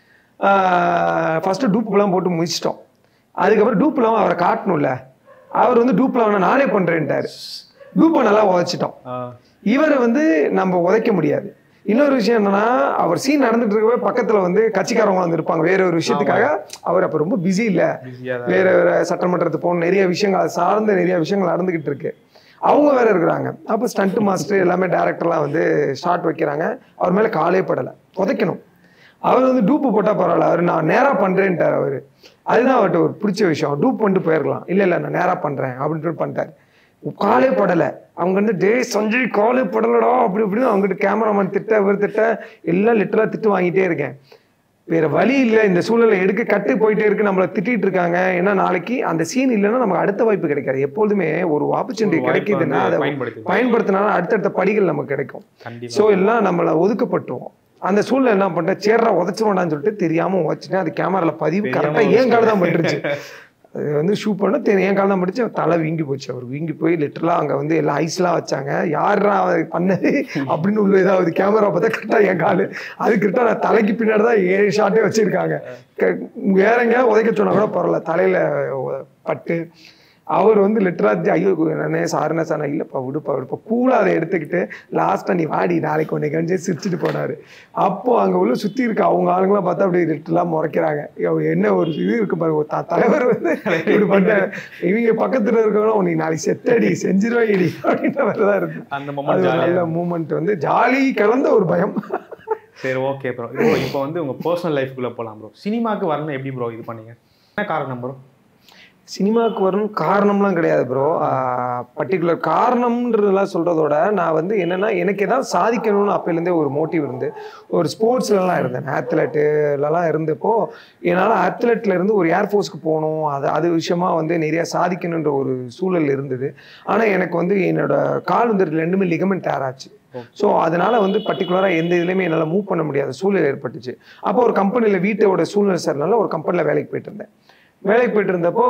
ஃபஸ்ட்டு டூப்புலாம் போட்டு முடிச்சிட்டோம் அதுக்கப்புறம் டூப் இல்லாமல் அவரை காட்டணும்ல அவர் வந்து டூப்ல வேணா நானே பண்றேன்ட்டாரு டூப்பை நல்லா உதைச்சிட்டோம் ஆ. இவரை வந்து நம்ம உதைக்க முடியாது இன்னொரு விஷயம் என்னன்னா அவர் சீன் நடந்துட்டு இருக்கவே பக்கத்துல வந்து கட்சிக்காரங்க வந்து இருப்பாங்க வேற ஒரு விஷயத்துக்காக அவர் அப்ப ரொம்ப பிஸி இல்ல பிஸியா தான் வேற வேற சட்டமன்றத்துக்கு போகணும் நிறைய விஷயங்கள் அது சார்ந்த நிறைய விஷயங்கள் நடந்துகிட்டு இருக்கு அவங்க வேற இருக்கிறாங்க அப்போ ஸ்டண்ட் மாஸ்டர் எல்லாமே டேரக்டர்லாம் வந்து ஷார்ட் வைக்கிறாங்க அவர் மேல காலே படலை புதைக்கணும் அவர் வந்து டூப்பு போட்டா பரவாயில்ல அவர் நான் நேரா பண்றேன்ட்டார் அவரு அதுதான் அவர்கிட்ட ஒரு பிடிச்ச விஷயம் டூப் பண்ணிட்டு போயிடலாம் இல்ல இல்ல நான் நேரா பண்றேன் அப்படின்னு சொல்லி பண்ணிட்டாரு காலே படல அவங்க வந்து டே சஞ்சய் காலே படலடா அப்படி இப்படின்னு அவங்ககிட்ட கேமராமேன் திட்ட இவர் திட்ட எல்லாம் லிட்டரா திட்டு வாங்கிட்டே இருக்கேன் வேற வழி இல்ல இந்த சூழலை எடுக்க கட்டு போயிட்டே இருக்கு நம்மள திட்டிட்டு இருக்காங்க ஏன்னா நாளைக்கு அந்த சீன் இல்லைன்னா நமக்கு அடுத்த வாய்ப்பு கிடைக்காது எப்பொழுதுமே ஒரு ஆப்பர்ச்சுனிட்டி ஒரு வாய்ப்பை கிடைக்குதுன்னா வந்து அதை பயன்படுத்தி பயன்படுத்தினாலும் அடுத்தடுத்த படிகள் நமக்கு கிடைக்கும் கண்டிப்பா ஸோ எல்லாம் நம்மளை ஒதுக்கப்பட்டுருவோம் அந்த சூழ்நிலை என்ன பண்ணிட்டேன் சேர்றா உதச்சிருவான்னு சொல்லிட்டு தெரியாம உதச்சிட்டேன் அது கேமரால பதிவு தெரியாம கரெக்டாக ஏன் கால் தான் பட்டுருச்சு அது வந்து ஷூ பண்ண தெரி என் கால் தான் பட்டுச்சு அவர் தலை வீங்கி போச்சு அவர் வீங்கி போய் லிட்டரலா அங்க வந்து எல்லாம் ஐஸ்லாம் வச்சாங்க யாரா அது பண்ணது அப்படின்னு உள்ள ஏதாவது கேமரா பார்த்தா கரெக்டா என் காலு அது கரெக்டா நான் தலைக்கு பின்னாடி தான் ஏழு ஷாட்டே வச்சிருக்காங்க க- வேற எங்கேயாவது உதைக்க சொன்னா கூட பரவாயில்ல தலையில உ- பட்டு அவர் வந்து லிட்டரா ஐயோ நானே சாருண்ணா சார் இல்லப்பா விடுப்பா விடுப்பா கூலா அதை எடுத்துக்கிட்டு லாஸ்டா நீ வாடி நாளைக்கு உன்னை கஞ்சி சிரிச்சுட்டு போனாரு அப்போ அங்க உள்ள சுத்தி இருக்க அவங்க ஆளுங்களாம் பார்த்தா அப்படியே லிட்டரலா முறைக்கிறாங்க ஐயோ, என்ன ஒரு இது இருக்கு பாருங்க ஒரு த- தலைவர் வந்து இப்படி பண்ண இவங்க பக்கத்துல இருக்கவங்க உனக்கு நாளைக்கு செத்தடி செஞ்சிருவாடி அப்படின்ற மாதிரி தான் இருக்கு அந்த அது மொமெண்ட் ஒரு ஜாலியா நல்ல மூமெண்ட் வந்து ஜாலி கலந்த ஒரு பயம் சரி ஓகே ப்ரோ ப்ரோ இப்போ வந்து உங்க பர்சனல் லைஃப்குள்ள போலாம் ப்ரோ சினிமாக்கு வரணும் எப்படி ப்ரோ இது பண்ணீங்க என்ன காரணம் ப்ரோ சினிமாவுக்கு வரணும் காரணம்லாம் கிடையாது ப்ரோ பர்டிகுலர் காரணம்ன்றதெல்லாம் சொல்றதோட நான் வந்து என்னன்னா எனக்கு ஏதாவது சாதிக்கணும்னு அப்பையிலேருந்தே ஒரு மோட்டிவ் இருந்து ஒரு ஸ்போர்ட்ஸ்லலாம் இருந்தேன் ஆத்லெட்டுலலாம் இருந்தப்போ என்னால் அத்லெட்ல இருந்து ஒரு ஏர்ஃபோர்ஸ்க்கு போகணும் அது அது விஷயமா வந்து நிறைய சாதிக்கணுன்ற ஒரு சூழல் இருந்தது ஆனால் எனக்கு வந்து என்னோட கால் வந்து ரெண்டுமே லிகமெண்ட் டேர் ஆச்சு ஸோ அதனால வந்து பர்டிகுலராக எந்த இதுலையுமே என்னால் மூவ் பண்ண முடியாத சூழ்நிலை ஏற்பட்டுச்சு அப்போ ஒரு கம்பெனியில் வீட்டோட சூழ்நிலை சார்னால ஒரு கம்பெனியில் வேலைக்கு போயிட்டு இருந்தேன் வேலைக்கு போயிட்டு இருந்தப்போ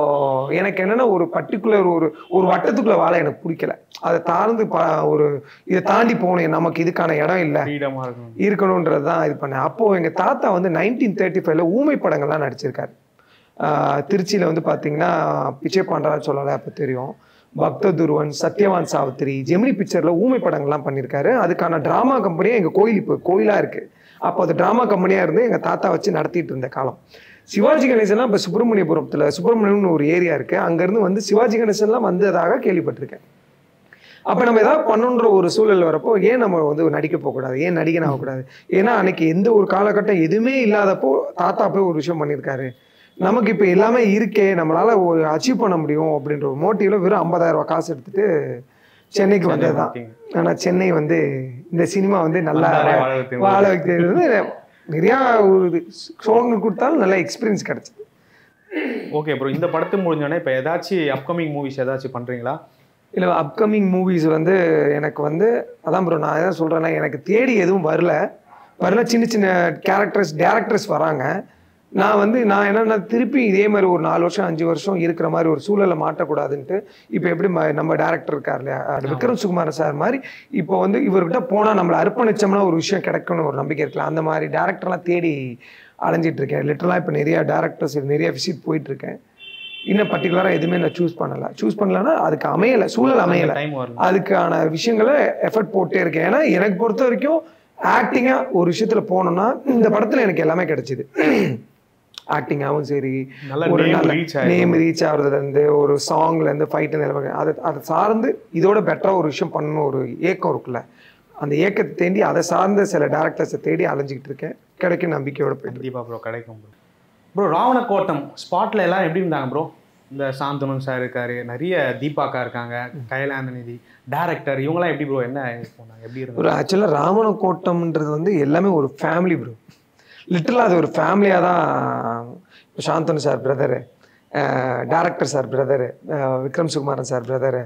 எனக்கு என்னன்னா ஒரு பர்டிகுலர் ஒரு ஒரு வட்டத்துக்குள்ள வாழ எனக்கு பிடிக்கல அதை தாழ்ந்து ப ஒரு இதை தாண்டி போகணும் நமக்கு இதுக்கான இடம் இல்லை ஃப்ரீடமா இருக்கணும் இருக்கணுன்றது தான் இது பண்ணேன் அப்போ எங்க தாத்தா வந்து நைன்டீன் தேர்ட்டி ஃபைவ்ல ஊமை படங்கள்லாம் நடிச்சிருக்காரு திருச்சியில் வந்து பார்த்தீங்கன்னா பிச்சை பாண்டராஜ் சொல்லலை அப்போ தெரியும் பக்த துருவன் சத்யவான் சாவித்திரி ஜெமினி பிக்சரில் ஊமை படங்கள்லாம் பண்ணியிருக்காரு அதுக்கான ட்ராமா கம்பெனியே எங்கள் கோயில் இப்போ கோயிலாக இருக்குது அப்போ அது ட்ராமா கம்பெனியாக இருந்து எங்கள் தாத்தா வச்சு நடத்திட்டு இருந்த காலம் சிவாஜி கணேசன்லாம் இப்போ சுப்பிரமணியபுரத்தில் சுப்பிரமணியம்னு ஒரு ஏரியா இருக்குது அங்கேருந்து வந்து சிவாஜி கணேசன்லாம் வந்ததாக கேள்விப்பட்டிருக்கேன் அப்போ நம்ம ஏதாவது பண்ணணுன்ற ஒரு சூழல் வரப்போ ஏன் நம்ம வந்து நடிக்க போகக்கூடாது ஏன் நடிகன் ஆகக்கூடாது ஏன்னா அன்னைக்கு எந்த ஒரு காலகட்டம் எதுவுமே இல்லாதப்போ தாத்தா போய் ஒரு விஷயம் பண்ணியிருக்காரு நமக்கு இப்போ எல்லாமே இருக்கே நம்மளால ஒரு அச்சீவ் பண்ண முடியும் அப்படின்ற ஒரு மோட்டிவ்ல வெறும் 50000 ரூபாய் காசு எடுத்துட்டு சென்னைக்கு வந்ததுதான் ஆனா சென்னை வந்து இந்த சினிமா வந்து நல்லா வந்தாரே வாழ வைத்து வாழ வைக்கிறது வந்து நிறையா ஒரு சோகங்கள் கொடுத்தாலும் நல்ல எக்ஸ்பீரியன்ஸ் கிடைச்சது ஓகே ப்ரோ இந்த படத்து முடிஞ்சோடனே இப்போ ஏதாச்சும் அப்கமிங் மூவிஸ் ஏதாச்சும் பண்றீங்களா இல்லை அப்கமிங் மூவிஸ் வந்து எனக்கு வந்து அதான் ப்ரோ நான் என்ன சொல்கிறேன்னா எனக்கு தேடி எதுவும் வரல வரல சின்ன சின்ன கேரக்டர்ஸ் டேரக்டர்ஸ் வராங்க நான் வந்து நான் என்னன்னா திருப்பி இதே மாதிரி ஒரு நாலு வருஷம் அஞ்சு வருஷம் இருக்கிற மாதிரி ஒரு சூழலை மாட்டக்கூடாதுன்ட்டு இப்போ எப்படி ம- நம்ம டேரக்டர் இருக்கார் இல்லையா அது விக்ரம் சுகுமார் சார் மாதிரி இப்போ வந்து இவர்கிட்ட போனால் நம்மளை அர்ப்பணிச்சோம்னா ஒரு விஷயம் கிடைக்கும்னு ஒரு நம்பிக்கை இருக்கலாம் அந்த மாதிரி டேரக்டர்லாம் தேடி அலைஞ்சிட்டு இருக்கேன் லிட்டரலாக இப்போ நிறைய டேரக்டர்ஸ் நிறைய விசிட் போயிட்டு இருக்கேன் இன்னும் பர்டிகுலராக எதுவுமே நான் சூஸ் பண்ணல சூஸ் பண்ணலன்னா அதுக்கு அமையலை சூழல் அமையலை டைம் வரல அதுக்கான விஷயங்களை எஃபர்ட் போட்டே இருக்கேன் ஏன்னா எனக்கு பொறுத்த வரைக்கும் ஆக்டிங்காக ஒரு விஷயத்துல போனோம்னா இந்த படத்துல எனக்கு எல்லாமே கிடைச்சிது ஆக்டிங்காகவும் சரி நல்ல ஒரு name நல்ல reach ஆயிருக்கு. நேம் ரீச் ஆகுறதுலேருந்து ஒரு சாங்ல இருந்து ஃபைட்டு நிலைமை அதை அதை சார்ந்து இதோட பெட்டராக ஒரு விஷயம் பண்ணணும் ஒரு ஏக்கம் இருக்குல்ல அந்த ஏக்கத்தை தேடி அதை சார்ந்த சில டேரக்டர்ஸை தேடி அலைஞ்சிக்கிட்டு இருக்கேன் கிடைக்கும் நம்பிக்கையோட போயிட்டு கண்டிப்பா ப்ரோ கிடைக்கும் ப்ரோ ப்ரோ ராவண கோட்டம் ஸ்பாட்ல எல்லாம் எப்படி இருந்தாங்க ப்ரோ இந்த சாந்தனு சார் இருக்காரு நிறைய தீபாக்கா இருக்காங்க கைலாந்தநிதி டேரக்டர் இவங்கெல்லாம் எப்படி ப்ரோ என்ன போனாங்க எப்படி இருந்தாங்க ஒரு ஆக்சுவலாக ராமன கோட்டம்ன்றது வந்து எல்லாமே ஒரு ஃபேமிலி ப்ரோ லிட்டரலாக அது ஒரு ஃபேமிலியாக தான் இப்போ Shanthanu sir brother director sir brother Vikram Sukumaran sir brother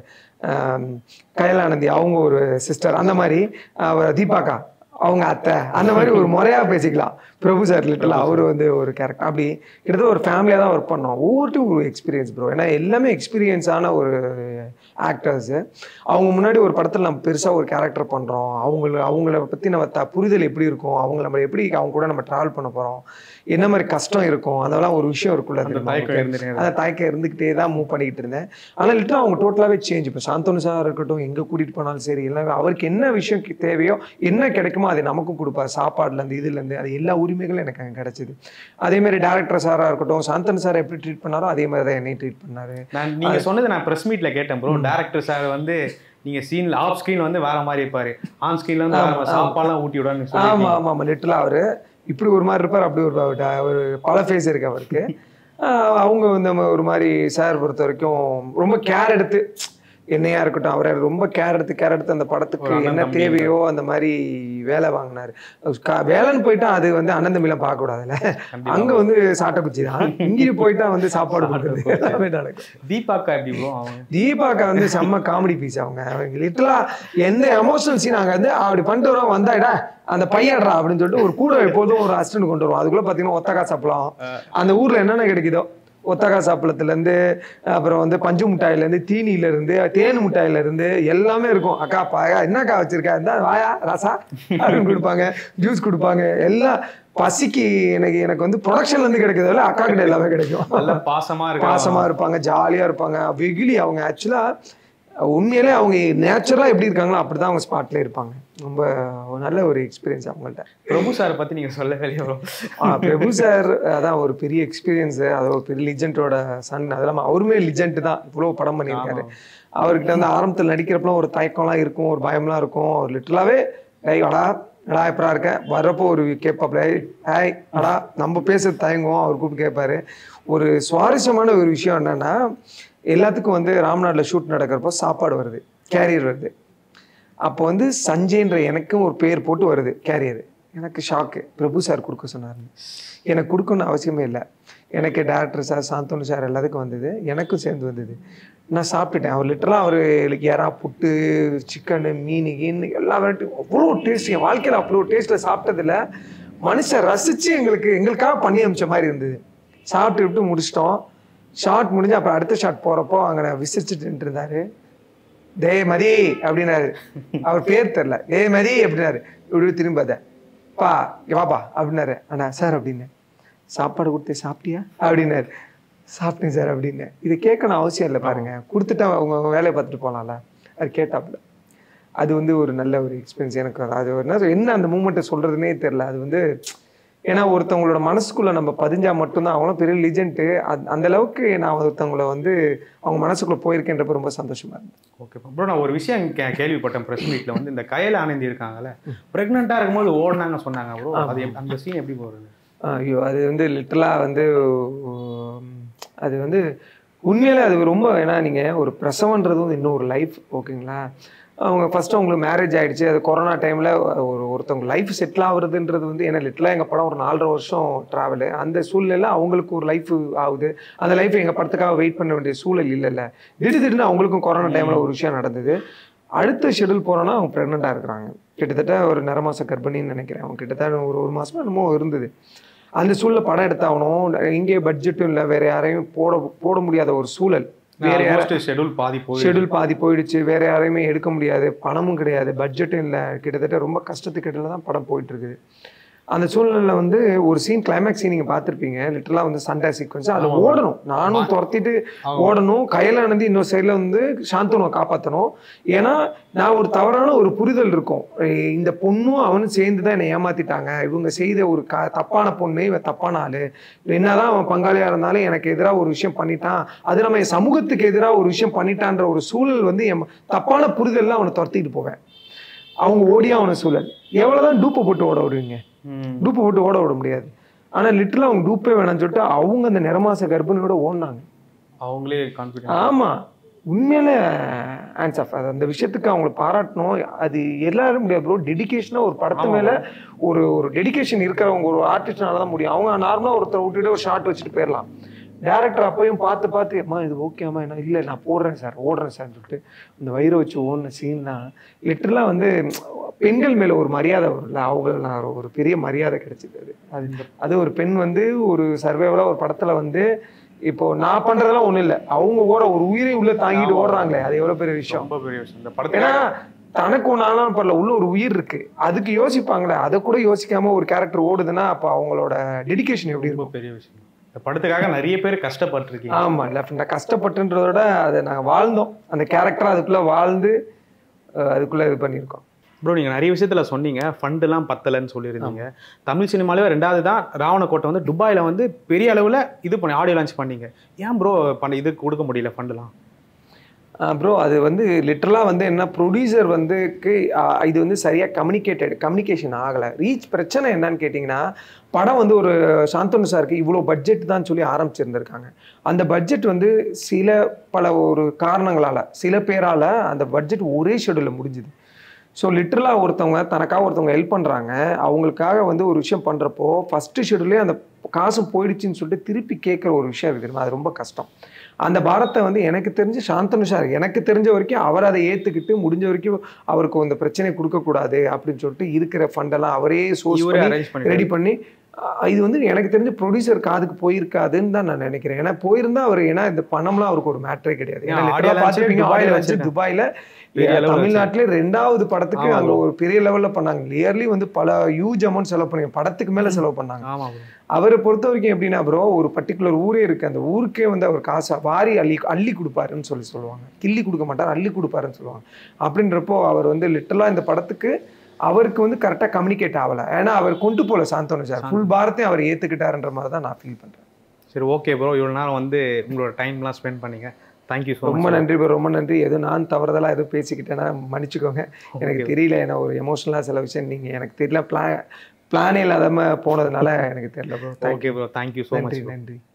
கைலானந்தி அவங்க ஒரு சிஸ்டர் அந்த மாதிரி அவர் தீபாக்கா அவங்க அத்தை அந்த மாதிரி ஒரு முறையாக பேசிக்கலாம் பிரபு சார் லிட்டரலாக அவர் வந்து ஒரு கேரக்டர் அப்படி கிட்டத்தட்ட ஒரு ஃபேமிலியாக தான் ஒர்க் பண்ணோம் ஒவ்வொருட்டும் ஒரு எக்ஸ்பீரியன்ஸ் ப்ரோ ஏன்னா எல்லாமே எக்ஸ்பீரியன்ஸான ஒரு ஆக்டர்ஸு அவங்க முன்னாடி ஒரு படத்தில் நம்ம பெருசாக ஒரு கேரக்டர் பண்ணுறோம் அவங்கள அவங்கள பற்றி நம்ம த புரிதல் எப்படி இருக்கும் அவங்க நம்ம எப்படி அவங்க கூட நம்ம ட்ராவல் பண்ண போகிறோம் என்ன மாதிரி கஷ்டம் இருக்கும் அதெல்லாம் ஒரு விஷயம் இருக்குல்ல அந்த தெரியுமா? தயக்கம் இருந்துட்டே அந்த தயக்கம் இருந்துக்கிட்டே தான் மூவ் பண்ணிக்கிட்டு இருந்தேன் ஆனால் லிட்டரா அவங்க டோட்டலாகவே சேஞ்ச் இப்போ சாந்தனு சார் இருக்கட்டும் எங்கே கூட்டிகிட்டு போனாலும் சரி எல்லாமே அவருக்கு என்ன விஷயம் கி- தேவையோ என்ன கிடைக்குமோ அதை நமக்கும் கொடுப்பார் சாப்பாடுலேருந்து இதுலேருந்து அது எல்லா உரிமைகளும் எனக்கு அங்கே கிடைச்சிது அதே மாதிரி டேரக்டர் சாராக இருக்கட்டும் சாந்தனு சார் எப்படி ட்ரீட் பண்ணாரோ அதே மாதிரி தான் என்னை ட்ரீட் பண்ணாரு நான் நீங்க சொன்னது நான் பிரஸ் மீட்ல கேட்டேன் ப்ரோ டேரக்டர் சார் வந்து நீங்க சீன்ல ஆஃப் ஸ்கிரீன் வந்து வேற மாதிரி இருப்பாரு ஆன் ஸ்கிரீன்ல வந்து ஆமா, வேற சாப்பாடுலாம் ஊட்டி விடான்னு ஆமா சொல்லி ஆமா ஆமா லிட்டரலாக அவரு இப்படி ஒரு மாதிரி இருப்பார் அப்படி ஒரு ப- ஒரு பல ஃபேஸ் இருக்கு அவருக்கு ஆஹ் அவங்க வந்து நம்ம ஒரு மாதிரி சார் பொறுத்த வரைக்கும் ரொம்ப கேர் எடுத்து என்னையா இருக்கட்டும் அவரை ரொம்ப கேர் எடுத்து கேர் எடுத்து அந்த ஒரு படத்துக்கு அண்ணன் என்ன தம்பி தேவையோ அந்த மாதிரி வேலை வாங்கினாரு க- வேலைன்னு போயிட்டா அது வந்து அண்ணன் தம்பிலாம் பார்க்க கூடாதுல்ல கண்டிப்பா. அங்க வந்து சாட்டைக்குச்சி தான் இங்கேயும் போயிட்டா வந்து சாப்பாடு கொடுக்குறது எல்லாமே நடக்கும் தீபாக்கா எப்படி ப்ரோ அவங்க தீபாக்கா வந்து செம்ம காமெடி பீஸ் அவங்க அவங்க லிட்டலா எந்த எமோஷனல் சீன் அங்க வந்து அப்படி பண்ணிட்டு வரோம் வந்தாடா அந்த பையன்டா அப்படின்னு சொல்லிட்டு ஒரு கூட எப்போதும் ஒரு அசிஸ்டன்ட் கொண்டு வருவோம் அதுக்குள்ள பாத்தீங்கன்னா ஒத்தக்கா சாப்பிடலாம் அந்த ஊர்ல என்னென்ன கிடைக்குதோ ஒத்தக்கா சாப்பிடத்துல இருந்து அப்புறம் வந்து பஞ்சு மிட்டாயில இருந்து தீனியில இருந்து தேன் மிட்டாயில இருந்து எல்லாமே இருக்கும் அக்கா பாயா என்னக்கா வச்சிருக்கா இந்த வாயா ரசா அப்படின்னு கொடுப்பாங்க ஜூஸ் கொடுப்பாங்க எல்லாம் பசிக்கு எனக்கு எனக்கு வந்து ப்ரொடக்ஷன்ல இருந்து கிடைக்கிறதுல அக்கா கிட்ட எல்லாமே கிடைக்கும் நல்ல பாசமா இருக்கு பாசமா இருப்பாங்க ஜாலியா இருப்பாங்க வெகுலி அவங்க ஆக்சுவலா உண்மையிலே அவங்க நேச்சுரலா எப்படி இருக்காங்களோ அப்படிதான் அவங்க ஸ்பாட்ல இருப்பாங்க ரொம்ப ஒரு நல்ல ஒரு எக்ஸ்பீரியன்ஸ் அவங்கள்ட்ட பிரபு சார் பத்தி நீங்க சொல்லவே இல்லையா ப்ரோ ஆ, பிரபு சார் அதான் ஒரு பெரிய எக்ஸ்பீரியன்ஸ் அது ஒரு பெரிய லிஜெண்டோட சன் அதெல்லாம் அவருமே லிஜெண்ட் தான் இவ்வளோ படம் பண்ணியிருக்காரு அவர்கிட்ட வந்து ஆரம்பத்தில் நடிக்கிறப்பலாம் ஒரு தயக்கம்லாம் இருக்கும் ஒரு பயம்லாம் இருக்கும் அவர் லிட்டலாவே டேய் அடா அடா எப்படா இருக்க வர்றப்போ ஒரு கேட்பாப்ல ஹாய் அடா நம்ம பேசுறது தயங்குவோம் அவர் கூப்பிட்டு கேட்பாரு ஒரு சுவாரஸ்யமான ஒரு விஷயம் என்னன்னா எல்லாத்துக்கும் வந்து ராம்நாட்டில் ஷூட் நடக்கிறப்போ சாப்பாடு வருது கேரியர் வருது அப்போ வந்து சஞ்சய்ன்ற எனக்கும் ஒரு பேர் போட்டு வருது கேரியர் எனக்கு ஷாக்கு பிரபு சார் கொடுக்க சொன்னாருன்னு எனக்கு கொடுக்கணும்னு அவசியமே இல்லை எனக்கு டேரக்டர் சார் சாந்தனு சார் எல்லாத்துக்கும் வந்தது எனக்கும் சேர்ந்து வந்தது நான் சாப்பிட்டுட்டேன் அவர் லிட்டரலாக அவர் எறா புட்டு சிக்கனு மீன் கீன் எல்லா வெரைட்டியும் அவ்வளோ டேஸ்ட் என் வாழ்க்கையில் அவ்வளோ டேஸ்ட்டில் சாப்பிட்டதில்ல மனுஷன் ரசித்து எங்களுக்கு எங்களுக்காக பண்ணி அமிச்ச மாதிரி இருந்தது சாப்பிட்டு விட்டு முடிச்சிட்டோம் ஷார்ட் முடிஞ்சு அப்புறம் அடுத்த ஷாட் போகிறப்போ அங்கே விசிரிச்சுட்டு இருந்தாரு டே மதி அப்படின்னாரு அவர் பேர் தெரில டே மதி அப்படின்னாரு இப்படி திரும்பி பார்த்தேன் பா இங்க வாப்பா அப்படின்னாரு அண்ணா சார் அப்படின்னு சாப்பாடு கொடுத்து சாப்பிட்டியா அப்படின்னாரு சாப்பிட்டேன் சார் அப்படின்னு இது கேட்கணும் அவசியம் இல்லை பாருங்க கொடுத்துட்டா அவங்க அவங்க வேலையை பார்த்துட்டு போகலாம்ல அது கேட்டாப்புல அது வந்து ஒரு நல்ல ஒரு எக்ஸ்பீரியன்ஸ் எனக்கு அது. அது ஒரு என்ன சொல்றது, என்ன அந்த மூமெண்ட்டை சொல்றதுனே தெரியல அது வந்து ஏன்னா ஒருத்தவங்களோட மனசுக்குள்ள நம்ம பதிஞ்சா மட்டும்தான் அவங்களும் பெரிய லிஜென்ட்டு அந்த அளவுக்கு நான் ஒருத்தவங்கள வந்து அவங்க மனசுக்குள்ள போயிருக்கேன்றப்ப ரொம்ப சந்தோஷமா இருந்தது ஓகே ப்ரோ நான் ஒரு விஷயம் கே கேள்விப்பட்டேன் ப்ரெஸ் மீட்ல வந்து இந்த கயல் ஆனந்தி இருக்காங்கல்ல ப்ரெக்னெண்ட்டாக இருக்கும்போது ஓடினாங்க சொன்னாங்க ப்ரோ அது எப்- அந்த சீன் எப்படி போகிறது ஐயோ அது வந்து லிட்டரலாக வந்து உம், அது வந்து உண்மையில அது ரொம்ப ஏன்னா நீங்கள் ஒரு பிரசவன்றது வந்து இன்னும் ஒரு லைஃப் ஓகேங்களா அவங்க ஃபர்ஸ்ட் அவங்களுக்கு மேரேஜ் ஆயிடுச்சு அது கொரோனா டைமில் ஒரு ஒருத்தவங்க லைஃப் செட்டில் ஆகுறதுன்றது வந்து ஏன்னா லிட்டலாக எங்கள் படம் ஒரு நாலரை வருஷம் ட்ராவலு அந்த சூழ்நிலையில் அவங்களுக்கு ஒரு லைஃப் ஆகுது அந்த லைஃப் எங்கள் படத்துக்காக வெயிட் பண்ண வேண்டிய சூழல் இல்லைல்ல திடீர் திடீர்னு அவங்களுக்கும் கொரோனா டைமில் ஒரு விஷயம் நடந்தது அடுத்த ஷெடியூல் போகிறோன்னா அவங்க ப்ரெக்னெண்ட்டாக இருக்கிறாங்க கிட்டத்தட்ட ஒரு நிற மாச கர்ப்பிணின்னு நினைக்கிறேன் அவங்க கிட்டத்தட்ட ஒரு ஒரு மாசமா என்னமோ இருந்தது அந்த சூழல்ல படம் எடுத்தாகணும் இங்கே பட்ஜெட்டும் இல்லை வேற யாரையும் போட போட முடியாத ஒரு சூழல் வேற யார ஷெட்யூல் பாதி போய் ஷெடியூல் பாதி போயிடுச்சு வேற யாரையுமே எடுக்க முடியாது பணமும் கிடையாது பட்ஜெட்டும் இல்லை கிட்டத்தட்ட ரொம்ப கஷ்டத்துக்கிட்ட தான் படம் போயிட்டு இருக்குது அந்த சூழ்நிலையில் வந்து ஒரு சீன் கிளைமேக்ஸ் சீன் நீங்கள் பார்த்துருப்பீங்க லிட்டரலாக வந்து சண்டை சீக்வன்ஸ் அது ஆமா. ஓடணும் நானும் துரத்திட்டு ஆமா. ஓடணும் கையில வந்து இன்னொரு சைடில் வந்து சாந்தனுவை காப்பாற்றணும் ஏன்னா நான் ஒரு தவறான ஒரு புரிதல் இருக்கும் ஏய், இந்த பொண்ணும் அவனும் சேர்ந்து தான் என்னை ஏமாத்திட்டாங்க இவங்க செய்த ஒரு க தப்பான பொண்ணு இவன் தப்பான ஆளு என்னதான் அவன் பங்காளியா இருந்தாலும் எனக்கு எதிராக ஒரு விஷயம் பண்ணிட்டான் அது நம்ம என் சமூகத்துக்கு எதிராக ஒரு விஷயம் பண்ணிட்டான்ற ஒரு சூழல் வந்து என் தப்பான புரிதல்ல அவனை துரத்திட்டு போவேன் அவங்க ஓடியா அவனை சூழல் எவ்வளவுதான் டூப்பை போட்டு ஓட விடுவீங்க ம். டூப்பை போட்டு ஓட விட முடியாது ஆனா லிட்டரலா அவங்க டூப்பே வேணாம்னு சொல்லிட்டு அவங்க அந்த நிறமாச கர்ப்பிணியோட ஓடினாங்க அவங்களே கான்ஃபிடன்ஸ் ஆமா உண்மையில ஹேண்ட்ஸ் ஆஃப் அது அந்த விஷயத்துக்கு அவங்களை பாராட்டணும் அது எல்லாரும் முடியாது ப்ரோ டெடிகேஷனாக ஒரு படத்து ஆமா. மேல ஒரு ஒரு டெடிகேஷன் இருக்கிறவங்க ஒரு ஆர்டிஸ்ட்னால தான் முடியும் அவங்க நார்மலா ஒருத்தர் விட்டுட்டு ஒரு ஷார்ட் வச்சுட்டு போயிடலாம் டேரக்டர் அப்பயும் பார்த்து பார்த்து அம்மா இது ஓகே அம்மா என்ன இல்லை நான் போடுறேன் சார் ஓடுறேன் சார் சொல்லிட்டு இந்த வயிறை வச்சு ஓடின சீன்லாம் லிட்டரலாக வந்து பெண்கள் மேல ஒரு மரியாதை வரும்ல அவங்க நான் ஒரு பெரிய மரியாதை கிடைச்சிது அது அது அது ஒரு பெண் வந்து ஒரு சர்வேவலாக ஒரு படத்துல வந்து இப்போ நான் பண்றதெல்லாம் ஒண்ணும் இல்லை அவங்க ஓட ஒரு உயிரை உள்ள தாங்கிட்டு ஆமா. ஓடுறாங்களே அது எவ்வளவு பெரிய விஷயம் ரொம்ப பெரிய விஷயம் இந்த ஏன்னா படத்துல தனக்கு ஒன்றாலும் பரல உள்ள ஒரு உயிர் இருக்கு அதுக்கு யோசிப்பாங்களே அதை கூட யோசிக்காம ஒரு கேரக்டர் ஓடுதுன்னா அப்ப அவங்களோட டெடிகேஷன் எப்படி இருக்கும் ரொம்ப பெரிய விஷயம் இந்த படத்துக்காக நிறைய பேர் கஷ்டப்பட்டிருக்கீங்க ஆமா இல்ல நான் கஷ்டப்பட்டுன்றத விட அதை நாங்க வாழ்ந்தோம் அந்த கேரக்டர் அதுக்குள்ள வாழ்ந்து அஹ், அதுக்குள்ள இது பண்ணியிருக்கோம் ப்ரோ நீங்கள் நிறைய விஷயத்தில் சொன்னீங்க ஃபண்டுலாம் பத்தலைன்னு சொல்லியிருந்தீங்க தமிழ் சினிமாலே ரெண்டாவது தான் ராவணக்கோட்டை வந்து துபாயில் வந்து பெரிய அளவில் இது பண்ணி ஆடியோ லான்ச் பண்ணீங்க ஏன் ப்ரோ பண்ண இது கொடுக்க முடியல ஃபண்டுலாம் ப்ரோ அது வந்து லிட்டரலாக வந்து என்ன ப்ரொடியூசர் வந்து க்கு- ஆஹ் இது வந்து சரியாக கம்யூனிகேட்டட் கம்யூனிகேஷன் ஆகலை ரீச் பிரச்சனை என்னன்னு கேட்டிங்கன்னா படம் வந்து ஒரு சாந்தனு சாருக்கு இவ்வளோ பட்ஜெட் தான் சொல்லி ஆரம்பிச்சிருந்திருக்காங்க அந்த பட்ஜெட் வந்து சில பல ஒரு காரணங்களால் சில பேரால் அந்த பட்ஜெட் ஒரே ஷெடியூலில் முடிஞ்சுது ஸோ லிட்டரலாக ஒருத்தவங்க தனக்காக ஒருத்தவங்க ஹெல்ப் பண்ணுறாங்க அவங்களுக்காக வந்து ஒரு விஷயம் பண்ணுறப்போ ஃபஸ்ட்டு ஷெடியூலே அந்த காசு போயிடுச்சுன்னு சொல்லிட்டு திருப்பி கேட்குற ஒரு விஷயம் இருக்கு தெரியுமா அது ரொம்ப கஷ்டம் அந்த பாரத்தை வந்து எனக்கு தெரிஞ்சு சாந்தனு சார் எனக்கு தெரிஞ்ச வரைக்கும் அவர் அதை ஏற்றுக்கிட்டு முடிஞ்ச வரைக்கும் அவருக்கு அந்த பிரச்சனை கொடுக்கக்கூடாது அப்படின்னு சொல்லிட்டு இருக்கிற ஃபண்டெல்லாம் அவரே சோர்ஸ் இவரே பண்ணி அரேஞ்ச் பண்ணி ரெடி பண்ணி அஹ் இது வந்து எனக்கு தெரிஞ்ச ப்ரொடியூசர் காதுக்கு போயிருக்காதுன்னு தான் நான் நினைக்கிறேன் ஏன்னா போயிருந்தா அவர் ஏன்னா இந்த பணம்லாம் அவருக்கு ஒரு மேட்டரே கிடையாது ஏன் ஏன்னா audio literal ஆ launch பார்த்திருப்பீங்க, துபாயில audio launch வச்சிருக்காங்க. துபாயில பெரிய அளவுல தமிழ்நாட்டிலே ரெண்டாவது படத்துக்கு ஆமா அங்க bro. ஒரு பெரிய லெவல்ல பண்ணாங்க இயர்லி வந்து பல ஹியூஜ் அமௌண்ட் செலவு பண்ணி படத்துக்கு மேல செலவு பண்ணாங்க ஆமாம் ப்ரோ அவரை பொறுத்த வரைக்கும் எப்படின்னா ப்ரோ ஒரு பர்டிகுலர் ஊரே இருக்கு அந்த ஊருக்கே வந்து அவர் காசை வாரி அள்ளி அள்ளி கொடுப்பாருன்னு சொல்லி சொல்லுவாங்க கிள்ளி கொடுக்க மாட்டார் அள்ளி கொடுப்பாருன்னு சொல்லுவாங்க அப்படின்றப்போ அவர் வந்து லிட்டரலா இந்த படத்துக்கு அவருக்கு வந்து கரெக்டாக கம்யூனிகேட் ஆகலை ஏன்னா அவர் கொண்டு போல சாந்தோனு சார் ஃபுல் பாரத்தையும் அவர் ஏத்துக்கிட்டாருன்ற மாதிரி தான் நான் ஃபீல் பண்றேன் சரி ஓகே ப்ரோ இவ்வளோ நேரம் வந்து உங்களோட டைம்லாம் ஸ்பெண்ட் பண்ணீங்க தேங்க்யூ ஸோ ரொம்ப மச் நன்றி bro ரொம்ப நன்றி எதுவும் நான் தவறுதலா எதுவும் பேசிக்கிட்டேன்னா மன்னிச்சுக்கோங்க எனக்கு தெரியல ஏன்னா ஒரு எமோஷனலாக சில விஷயம் நீங்க எனக்கு தெரியல பிளான் பிளானே இல்லாதம போனதுனால எனக்கு தெரியல bro okay bro thank you so much நன்றி நன்றி